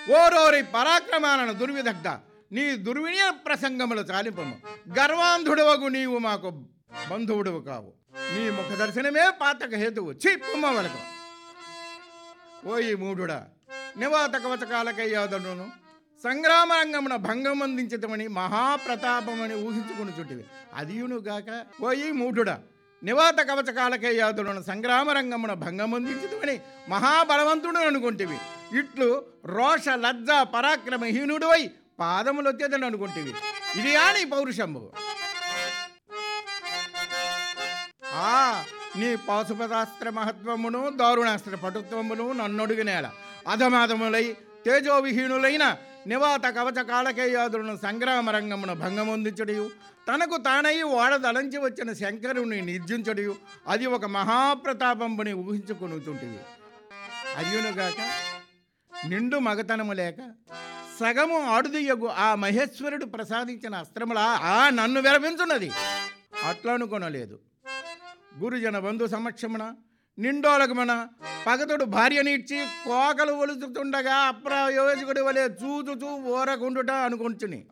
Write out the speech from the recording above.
ఓరోరి పరాక్రమాలను దుర్విదగ్ధ నీ దుర్వినియ ప్రసంగములు చాలింపము గర్వాంధుడవగు నీవు మాకు బంధువుడవు కావు నీ ముఖ దర్శనమే పాతక హేతువు చిప్పుమ్మ వరకు ఓయి మూఢుడా నివాత కవచకాలకయ్యాదను సంగ్రామ రంగమున భంగమందించటమని మహాప్రతాపమని ఊహించుకుని చుట్టివి అదియునుగాక ఓయి మూఢుడా నివాత కవచకాలకయ్యాదులను సంగ్రామ రంగమున భంగమందించటమని మహాబలవంతుడు అనుకుంటివి ఇట్లు రోష లజ్జ పరాక్రమహీనుడువై పాదములొత్తేదని అనుకుంటివి ఇది అని పౌరుషంబు ఆ నీ పాశుపదాస్త్ర మహత్వమును దారుణాస్త్ర పటుత్వమును నన్నొడుగునేల అధమాధములై తేజోవిహీనులైన నివాత కవచ కాళకేయాదులను సంగ్రామ రంగమున భంగమొందించడియు తనకు తానై వాడదలంచి వచ్చిన శంకరుని నిర్జించడియు అది ఒక మహాప్రతాపంబుని ఊహించుకొనుచుంటివి అయ్యునుగాక నిండు మగతనము లేక సగము ఆడుదియ్యగు ఆ మహేశ్వరుడు ప్రసాదించిన అస్త్రములా ఆ నన్ను విరమించున్నది అట్లనుకొనలేదు గురుజన బంధు సమక్షమున నిండోలకమున పగతుడు భార్యనిచ్చి కోకలు ఒలుచుతుండగా అప్రయోజకుడి వలె చూచుచూ ఓరకుండుట అనుకుంటుని